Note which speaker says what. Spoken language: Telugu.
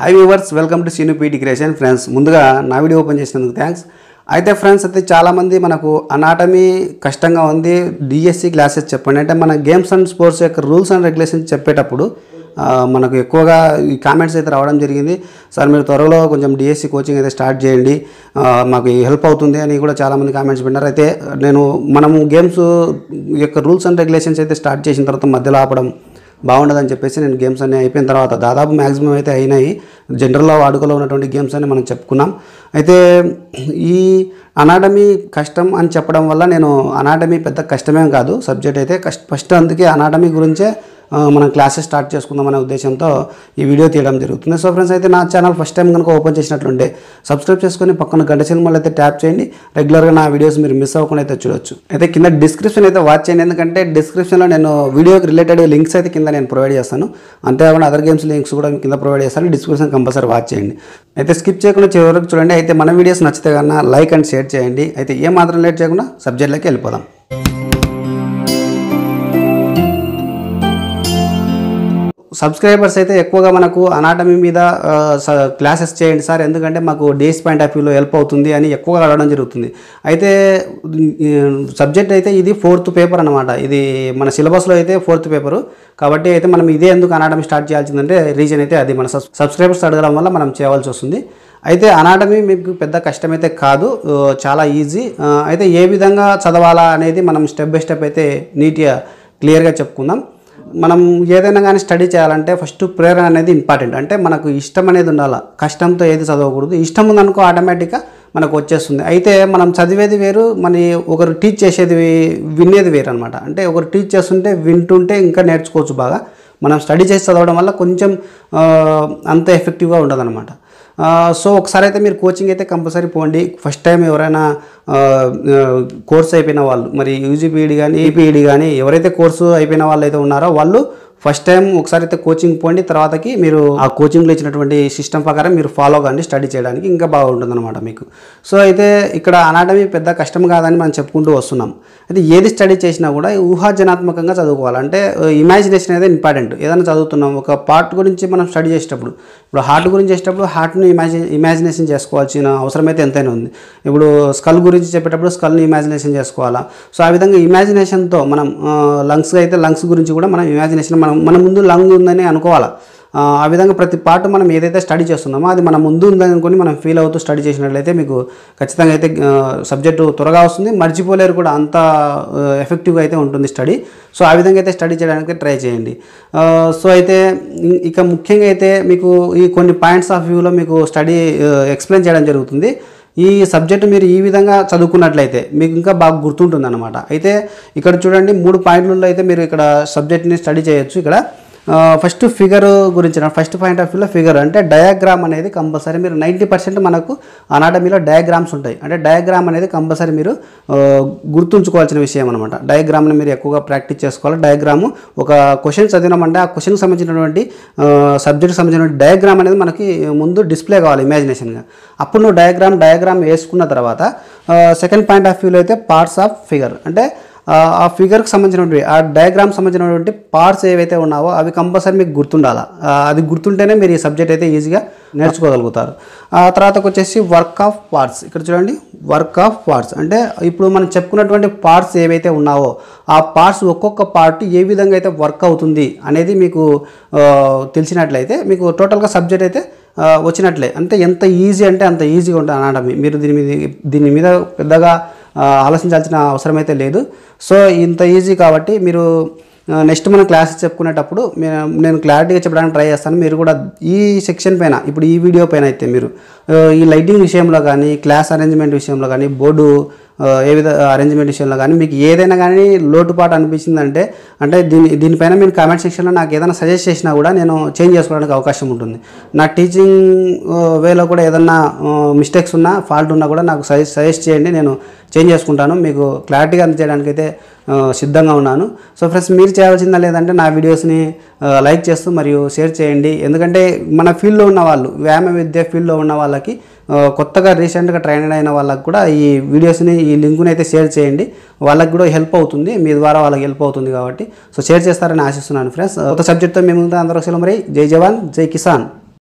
Speaker 1: high viewers welcome to Seenu PT creation friends ముందుగా నా వీడియో ఓపెన్ చేసినందుకు థ్యాంక్స్ అయితే ఫ్రెండ్స్ అయితే చాలామంది మనకు అనాటమీ కష్టంగా ఉంది డిఎస్సి క్లాసెస్ చెప్పండి అంటే మన గేమ్స్ అండ్ స్పోర్ట్స్ యొక్క రూల్స్ అండ్ రెగ్యులేషన్స్ చెప్పేటప్పుడు ఆ, మనకు ఎక్కువగా ఈ కామెంట్స్ అయితే రావడం జరిగింది సార్ మీరు త్వరలో కొంచెం డిఎస్సి కోచింగ్ అయితే స్టార్ట్ చేయండి ఆ, మాకు హెల్ప్ అవుతుంది అని కూడా చాలామంది కామెంట్స్ పెట్టారు అయితే నేను మనము గేమ్స్ యొక్క రూల్స్ అండ్ రెగ్యులేషన్స్ అయితే స్టార్ట్ చేసిన తర్వాత మధ్యలో ఆపడం బాగుండదని చెప్పేసి నేను గేమ్స్ అన్నీ అయిపోయిన తర్వాత దాదాపు మ్యాక్సిమం అయితే అయినాయి జనరల్లో వాడుకలో ఉన్నటువంటి గేమ్స్ అని మనం చెప్పుకున్నాం అయితే ఈ అనాటమీ కష్టం అని చెప్పడం వల్ల నేను అనాటమీ పెద్ద కష్టమేం కాదు సబ్జెక్ట్ అయితే కష్ట ఫస్ట్ అందుకే అనాటమీ గురించే ఆ, మనం క్లాసెస్ స్టార్ట్ చేసుకుందాం అనే ఉద్దేశంతో ఈ వీడియో తీయడం జరుగుతుంది సో ఫ్రెండ్స్ అయితే నా ఛానల్ ఫస్ట్ టైం కనుక ఓపెన్ చేసినట్లుంటే సబ్స్క్రైబ్ చేసుకొని పక్కన గంట సినిమాలు అయితే ట్యాప్ చేయండి రెగ్యులర్గా నా వీడియోస్ మీరు మిస్ అవ్వకుండా అయితే చూడొచ్చు అయితే కింద డిస్క్రిప్షన్ అయితే వాచ్ చేయండి ఎందుకంటే డిస్క్రిప్షన్లో నేను వీడియోకి రిలేటెడ్ లింక్స్ అయితే కింద నేను ప్రొవైడ్ చేస్తాను అంతేకాకుండా అదర్ గేమ్స్ లింక్స్ కూడా కింద ప్రొవైడ్ చేస్తాను డిస్క్రిప్షన్ కంపల్సరీ వాచ్ చేయండి అయితే స్కిప్ చేయకుండా చివరి వరకు చూడండి అయితే మన వీడియోస్ నచ్చితే కన్నా లైక్ అండ్ షేర్ చేయండి అయితే ఏ మాత్రం లేట్ చేయకుండా సబ్జెక్ట్లోకి వెళ్ళిపోదాం సబ్స్క్రైబర్స్ అయితే ఎక్కువగా మనకు అనాటమీ మీద ఆ, స- క్లాసెస్ చేయండి సార్ ఎందుకంటే మాకు డేస్ పాయింట్ ఆఫ్ వ్యూలో హెల్ప్ అవుతుంది అని ఎక్కువగా అడగడం జరుగుతుంది అయితే ఈ, సబ్జెక్ట్ అయితే ఇది ఫోర్త్ పేపర్ అనమాట ఇది మన సిలబస్లో అయితే ఫోర్త్ పేపరు కాబట్టి అయితే మనం ఇదే ఎందుకు అనాటమీ స్టార్ట్ చేయాల్సిందంటే రీజన్ అయితే అది మన సబ్- సబ్స్క్రైబర్స్ అడగడం వల్ల మనం చేయవలసి వస్తుంది అయితే అనాటమీ మీకు పెద్ద కష్టమైతే కాదు ఆ, చాలా ఈజీ ఆ, అయితే ఏ విధంగా చదవాలా అనేది మనం స్టెప్ బై స్టెప్ అయితే నీట్గా క్లియర్గా చెప్పుకుందాం మనం ఏదైనా కానీ స్టడీ చేయాలంటే ఫస్ట్ ప్రేరణ అనేది ఇంపార్టెంట్ అంటే మనకు ఇష్టం అనేది ఉండాలి కష్టంతో ఏది చదవకూడదు ఇష్టం ఉందనుకో ఆటోమేటిక్గా మనకు వచ్చేస్తుంది అయితే మనం చదివేది వేరు మన ఒకరు టీచ్ చేసేది వే- వినేది వేరు అనమాట అంటే ఒకరు టీచ్ చేస్తుంటే వింటుంటే ఇంకా నేర్చుకోవచ్చు బాగా మనం స్టడీ చేసి చదవడం వల్ల కొంచెం ఆ, అంత ఎఫెక్టివ్గా ఉండదన్నమాట ఆ, సో ఒకసారి అయితే మీరు కోచింగ్ అయితే కంపల్సరీ పోండి ఫస్ట్ టైం ఎవరైనా ఆ, ఆ, కోర్స్ అయిపోయిన వాళ్ళు మరి యూజీపీఈడి కానీ ఈపీఈడి కానీ ఎవరైతే కోర్సు అయిపోయిన వాళ్ళు అయితే ఉన్నారో వాళ్ళు ఫస్ట్ టైం ఒకసారి అయితే కోచింగ్ పోండి తర్వాతకి మీరు ఆ కోచింగ్లో ఇచ్చినటువంటి సిస్టమ్ ప్రకారం మీరు ఫాలో కండి స్టడీ చేయడానికి ఇంకా బాగుంటుంది అనమాట మీకు సో అయితే ఇక్కడ అనాటమీ పెద్ద కష్టం కాదని మనం చెప్పుకుంటూ వస్తున్నాం అయితే ఏది స్టడీ చేసినా కూడా ఊహాజనాత్మకంగా చదువుకోవాలి అంటే ఇమాజినేషన్ అనేది ఇంపార్టెంట్ ఏదైనా చదువుతున్నాం ఒక పార్ట్ గురించి మనం స్టడీ చేసేటప్పుడు ఇప్పుడు హార్ట్ గురించి చేసేటప్పుడు హార్ట్ని ఇమాజి ఇమాజినేషన్ చేసుకోవాల్సిన అవసరం అయితే ఎంతైనా ఉంది ఇప్పుడు స్కల్ గురించి చెప్పేటప్పుడు స్కల్ని ఇమాజినేషన్ చేసుకోవాలా సో ఆ విధంగా ఇమాజినేషన్తో మనం లంగ్స్ అయితే లంగ్స్ గురించి కూడా మనం ఇమాజినేషన్ మనం మన ముందు లంగ్ ఉందని అనుకోవాలా ఆ ఆ విధంగా ప్రతి పార్ట్ మనం ఏదైతే స్టడీ చేస్తున్నామో అది మన ముందు ఉందని అనుకొని మనం ఫీల్ అవుతూ స్టడీ చేసినట్లయితే మీకు ఖచ్చితంగా అయితే సబ్జెక్టు త్వరగా వస్తుంది మర్చిపోలేరు కూడా అంత ఎఫెక్టివ్గా అయితే ఉంటుంది స్టడీ సో ఆ విధంగా అయితే స్టడీ చేయడానికి ట్రై చేయండి ఆ, సో అయితే ఇ- ఇక ముఖ్యంగా అయితే మీకు ఈ కొన్ని పాయింట్స్ ఆఫ్ వ్యూలో మీకు స్టడీ ఎక్స్ప్లెయిన్ చేయడం జరుగుతుంది ఈ సబ్జెక్ట్ మీరు ఈ విధంగా చదువుకున్నట్లయితే మీకు ఇంకా బాగా గుర్తుంటుంది అనమాట అయితే ఇక్కడ చూడండి మూడు పాయింట్లలో అయితే మీరు ఇక్కడ సబ్జెక్ట్ని స్టడీ చేయొచ్చు ఇక్కడ ఫస్ట్ ఫిగర్ గురించి ఫస్ట్ పాయింట్ ఆఫ్ వ్యూలో ఫిగర్ అంటే డయాగ్రామ్ అనేది కంపల్సరీ మీరు నైంటీ పర్సెంట్ మనకు అనాటమీలో డయాగ్రామ్స్ ఉంటాయి అంటే డయాగ్రామ్ అనేది కంపల్సరీ మీరు ఆ, గుర్తుంచుకోవాల్సిన విషయం అనమాట డయాగ్రామ్ని మీరు ఎక్కువగా ప్రాక్టీస్ చేసుకోవాలి డయాగ్రాము ఒక క్వశ్చన్ చదివినామంటే ఆ క్వశ్చన్కి సంబంధించినటువంటి సబ్జెక్ట్కి సంబంధించినటువంటి డయాగ్రామ్ అనేది మనకి ముందు డిస్ప్లే కావాలి ఇమాజినేషన్గా అప్పుడు నువ్వు డయాగ్రామ్ డయాగ్రామ్ వేసుకున్న తర్వాత సెకండ్ పాయింట్ ఆఫ్ వ్యూలో అయితే పార్ట్స్ ఆఫ్ ఫిగర్ అంటే ఆ, ఆ ఫిగర్కి సంబంధించినటువంటి ఆ డయాగ్రామ్ సంబంధించినటువంటి పార్ట్స్ ఏవైతే ఉన్నావో అవి కంపల్సరీ మీకు గుర్తుండాలా ఆ, అది గుర్తుంటేనే మీరు ఈ సబ్జెక్ట్ అయితే ఈజీగా నేర్చుకోగలుగుతారు ఆ తర్వాతకు వచ్చేసి వర్క్ ఆఫ్ పార్ట్స్ ఇక్కడ చూడండి వర్క్ ఆఫ్ పార్ట్స్ అంటే ఇప్పుడు మనం చెప్పుకున్నటువంటి పార్ట్స్ ఏవైతే ఉన్నావో ఆ పార్ట్స్ ఒక్కొక్క పార్ట్ ఏ విధంగా అయితే వర్క్ అవుతుంది అనేది మీకు ఆ, తెలిసినట్లయితే మీకు టోటల్గా సబ్జెక్ట్ అయితే ఆ, వచ్చినట్లే అంటే ఎంత ఈజీ అంటే అంత ఈజీగా ఉంటుంది అనాటమీ మీరు దీని మీద దీని మీద పెద్దగా ఆ, ఆలోచించాల్సిన అవసరం అయితే లేదు సో ఇంత ఈజీ కాబట్టి మీరు నెక్స్ట్ మనం క్లాసెస్ చెప్పుకునేటప్పుడు మే- నేను క్లారిటీగా చెప్పడానికి ట్రై చేస్తాను మీరు కూడా ఈ సెక్షన్ పైన ఇప్పుడు ఈ వీడియో పైన అయితే మీరు ఆ, ఈ లైటింగ్ విషయంలో కానీ క్లాస్ అరేంజ్మెంట్ విషయంలో కానీ బోర్డు ఆ, ఏ విధ అరేంజ్మెంట్ విషయంలో కానీ మీకు ఏదైనా కానీ లోటుపాటు అనిపించిందంటే అంటే దీని దీనిపైన మీరు కామెంట్ సెక్షన్లో నాకు ఏదైనా సజెస్ట్ చేసినా కూడా నేను చేంజ్ చేసుకోవడానికి అవకాశం ఉంటుంది నా టీచింగ్ వేలో కూడా ఏదన్నా మిస్టేక్స్ ఉన్నా ఫాల్ట్ ఉన్నా కూడా నాకు సజెస్ట్ సజెస్ట్ చేయండి నేను చేంజ్ చేసుకుంటాను మీకు క్లారిటీగా అందజేయడానికి అయితే ఆ, సిద్ధంగా ఉన్నాను సో ఫ్రెండ్స్ మీరు చేయాల్సిందా లేదంటే నా వీడియోస్ని ఆ, లైక్ చేస్తూ మరియు షేర్ చేయండి ఎందుకంటే మన ఫీల్డ్లో ఉన్న వాళ్ళు వ్యాయామ విద్య ఫీల్డ్లో ఉన్న వాళ్ళకి ఆ, కొత్తగా రీసెంట్గా ట్రైన్ అయిన వాళ్ళకి కూడా ఈ వీడియోస్ని ఈ లింకుని అయితే షేర్ చేయండి వాళ్ళకి కూడా హెల్ప్ అవుతుంది మీ ద్వారా వాళ్ళకి హెల్ప్ అవుతుంది కాబట్టి సో షేర్ చేస్తారని ఆశిస్తున్నాను ఫ్రెండ్స్ కొత్త సబ్జెక్ట్తో మేము అందరూ సెలవు మరి జై జవాన్ జై కిసాన్